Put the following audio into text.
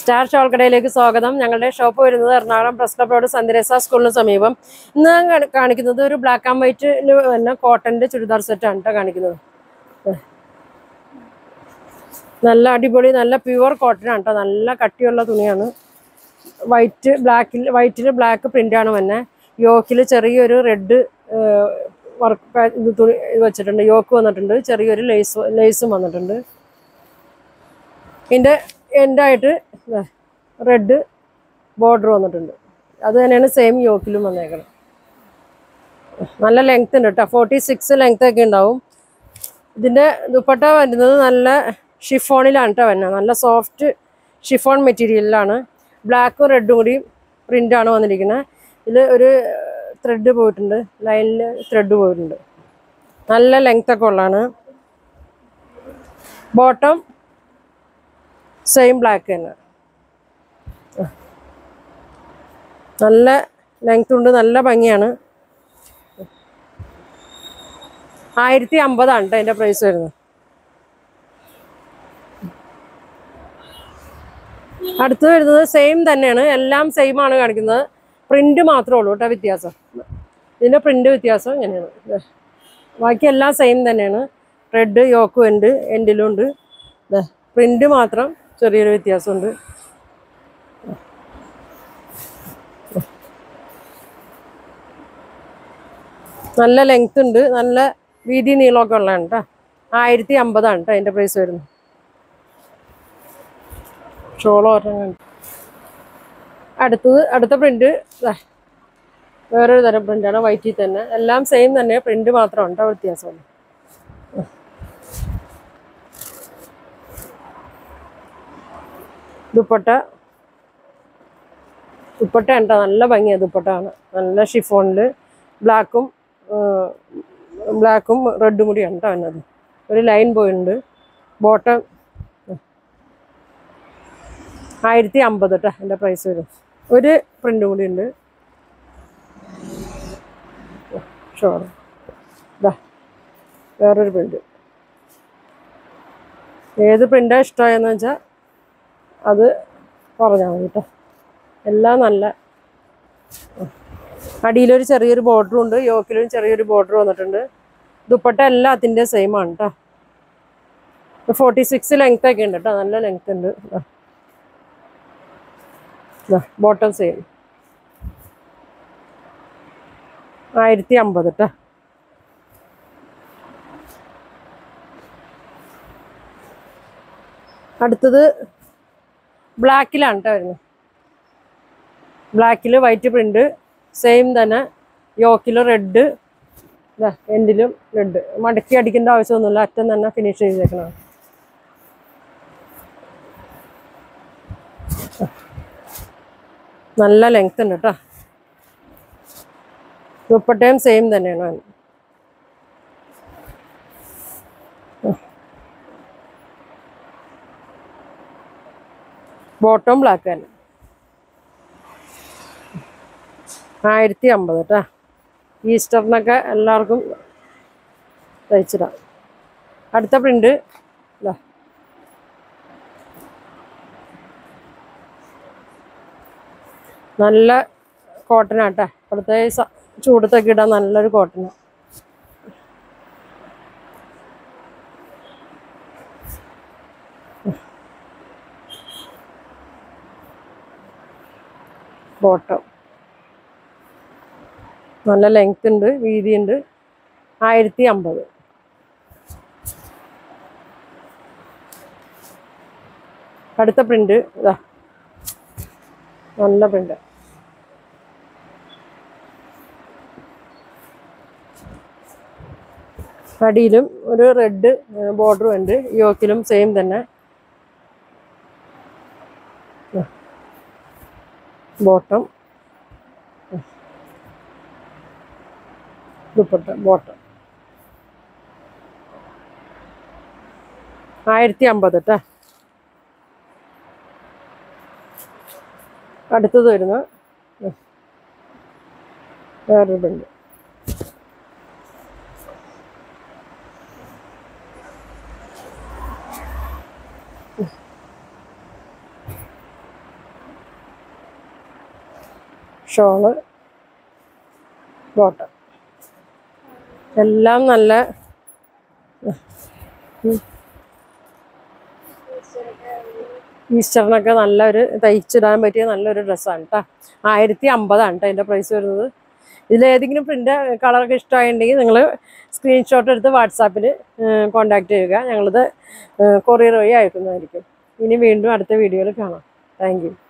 Star ഷോൾക്കടയിലേക്ക് സ്വാഗതം ഞങ്ങളുടെ shop വരുന്നത് എറണാകുളം പ്രസ് ക്ലബ് റോഡ് സന്ദരേസ സ്കൂളിന് സമീപം ഇന്ന് ഞാൻ കാണി- കാണിക്കുന്നത് ഒരു ബ്ലാക്ക് ആൻഡ് വൈറ്റിൽ തന്നെ കോട്ടന്റെ ചുരിദാർ സെറ്റാണ് കേട്ടോ കാണിക്കുന്നത് നല്ല അടിപൊളി നല്ല പ്യുവർ കോട്ടൺ ആണ് കേട്ടോ നല്ല കട്ടിയുള്ള തുണിയാണ് വൈറ്റ് ബ്ലാക്കിൽ വൈറ്റിൽ ബ്ലാക്ക് പ്രിൻ്റാണ് വന്നെ യോക്കിൽ ചെറിയൊരു റെഡ് വർക്ക് ഇത് തുണി ഇത് വെച്ചിട്ടുണ്ട് യോക്ക് വന്നിട്ടുണ്ട് ചെറിയൊരു ലേസ് ലേസും വന്നിട്ടുണ്ട് ഇതിൻ്റെ എൻഡായിട്ട് റെഡ് ബോർഡർ വന്നിട്ടുണ്ട് അത് തന്നെയാണ് സെയിം യോക്കിലും വന്നേക്കണം നല്ല ലെങ്ത് ഉണ്ട് കേട്ടോ ഫോർട്ടി സിക്സ് ലെങ്ത് ഒക്കെ ഉണ്ടാവും ഇതിൻ്റെ ദുപ്പട്ട വരുന്നത് നല്ല ഷിഫോണിലാണ് കേട്ടോ വരുന്നത് നല്ല സോഫ്റ്റ് ഷിഫോൺ മെറ്റീരിയലിലാണ് ബ്ലാക്കും റെഡും കൂടി പ്രിൻ്റാണ് വന്നിരിക്കുന്നത് ഇതിൽ ഒരു ത്രെഡ് പോയിട്ടുണ്ട് ലൈനിൽ ത്രെഡ് പോയിട്ടുണ്ട് നല്ല ലെങ്ത് ഒക്കെ ഉള്ളതാണ് ബോട്ടം സെയിം ബ്ലാക്ക് തന്നെ നല്ല ലെങ്ത് ഉണ്ട് നല്ല ഭംഗിയാണ് ആയിരത്തി അമ്പതാണ് കേട്ടോ അതിൻ്റെ പ്രൈസ് വരുന്നത് അടുത്ത് വരുന്നത് സെയിം തന്നെയാണ് എല്ലാം സെയിം ആണ് കാണിക്കുന്നത് പ്രിന്റ് മാത്രമേ ഉള്ളൂ കേട്ടോ വ്യത്യാസം ഇതിൻ്റെ പ്രിന്റ് വ്യത്യാസം ഇങ്ങനെയാണ് ദേ. ബാക്കി എല്ലാം സെയിം തന്നെയാണ് റെഡ് യോക്കും ഉണ്ട് എൻഡിലും ഉണ്ട് പ്രിന്റ് മാത്രം ചെറിയൊരു വ്യത്യാസമുണ്ട് നല്ല ലെങ്ത് ഉണ്ട് നല്ല വീതി നീളമൊക്കെ ഉള്ളതാണ് കേട്ടോ ആയിരത്തി അമ്പതാണ് കേട്ടോ അതിൻ്റെ പ്രൈസ് വരുന്നത് ഷോളോ ഒരെണ്ണം അടുത്തത് അടുത്ത പ്രിന്റ് വേറൊരു തരം പ്രിന്റാണ് വൈറ്റിൽ തന്നെ എല്ലാം സെയിം തന്നെ പ്രിന്റ് മാത്രമാണ് കേട്ടോ വ്യത്യാസമുള്ളൂ ദുപ്പട്ട ദുപ്പട്ട ഉണ്ടോ നല്ല ഭംഗിയാണ് ദുപ്പട്ടാണ് നല്ല ഷിഫോണിൽ ബ്ലാക്കും ബ്ലാക്കും റെഡും കൂടി ഉണ്ടോ എന്നത് ഒരു ലൈൻ പോയിട്ടുണ്ട് ബോട്ടം ആയിരത്തി അമ്പത് കേട്ടോ എൻ്റെ പ്രൈസ് വരും ഒരു പ്രിൻ്റും കൂടി ഉണ്ട് ഷോർ ഇതാ വേറൊരു പ്രിൻ്റ് ഏത് പ്രിൻ്റാണ് ഇഷ്ടമായെന്ന് വെച്ചാൽ അത് പറഞ്ഞാൽ മതി കേട്ടോ എല്ലാം നല്ല അടിയിലൊരു ചെറിയൊരു ബോർഡറും ഉണ്ട് യോക്കിലും ചെറിയൊരു ബോർഡർ വന്നിട്ടുണ്ട് ദുപ്പട്ട എല്ലാത്തിൻ്റെ സെയിം ആണ് കേട്ടോ ഫോർട്ടി സിക്സ് ലെങ്ത് ഒക്കെ ഉണ്ട് കേട്ടോ നല്ല ലെങ്ത് ഉണ്ട് ബോട്ടം സെയിം ആയിരത്തി അമ്പത് കേട്ടോ അടുത്തത് ബ്ലാക്കിലാണ് കേട്ടോ വരുന്നത് ബ്ലാക്കിൽ വൈറ്റ് പ്രിന്റ് സെയിം തന്നെ യോക്കിൽ റെഡ് എൻഡിലും റെഡ് മടക്കി അടിക്കേണ്ട ആവശ്യമൊന്നുമില്ല അറ്റം തന്നെ ഫിനിഷ് ചെയ്തേക്കണം നല്ല ലെങ്ത് ഉണ്ട് കേട്ടോ ദുപ്പട്ടയും സെയിം തന്നെയാണ് അതിന്. ബോട്ടം ബ്ലാക്ക് തന്നെ ആയിരത്തി അമ്പത് കേട്ടോ ഈസ്റ്ററിനൊക്കെ എല്ലാവർക്കും തയ്ച്ചിടാം അടുത്ത പ്രിന്റ് ഇതാ നല്ല കോട്ടൺ ആട്ടെ ഇപ്പോഴത്തെ ഈ സ- ചൂടത്തൊക്കെ ഇടാൻ നല്ലൊരു കോട്ടൺ ബോട്ടം നല്ല ലെങ്ത് ഉണ്ട് വീതി ഉണ്ട് ആയിരത്തി അമ്പത് അടുത്ത പ്രിന്റ് ഇതാ നല്ല പ്രിന്റ് അടിയിലും ഒരു റെഡ് ബോർഡറും ഉണ്ട് യോക്കിലും സെയിം തന്നെ ബോട്ടം ദുപ്പട്ട ബോട്ടം ആയിരത്തി അമ്പത് കേട്ടോ അടുത്തത് വരുന്ന വേറൊരു പെണ്ണ് ഷോള് ബോട്ടം എല്ലാം നല്ല ഈസ്റ്ററിനൊക്കെ നല്ലൊരു തയ്ച്ചിടാൻ പറ്റിയ നല്ലൊരു ഡ്രസ്സാണ് കേട്ടോ ആയിരത്തി അമ്പതാണ് കേട്ടോ അതിൻ്റെ പ്രൈസ് വരുന്നത് ഇതിലേതെങ്കിലും പ്രിൻ്റ് കളറൊക്കെ ഇഷ്ടമായിട്ടുണ്ടെങ്കിൽ നിങ്ങൾ സ്ക്രീൻഷോട്ട് എടുത്ത് വാട്സാപ്പിൽ കോൺടാക്റ്റ് ചെയ്യുക ഞങ്ങളിത് കൊറിയർ വഴി അയക്കുന്നതായിരിക്കും ഇനി വീണ്ടും അടുത്ത വീഡിയോയിൽ കാണാം താങ്ക് യു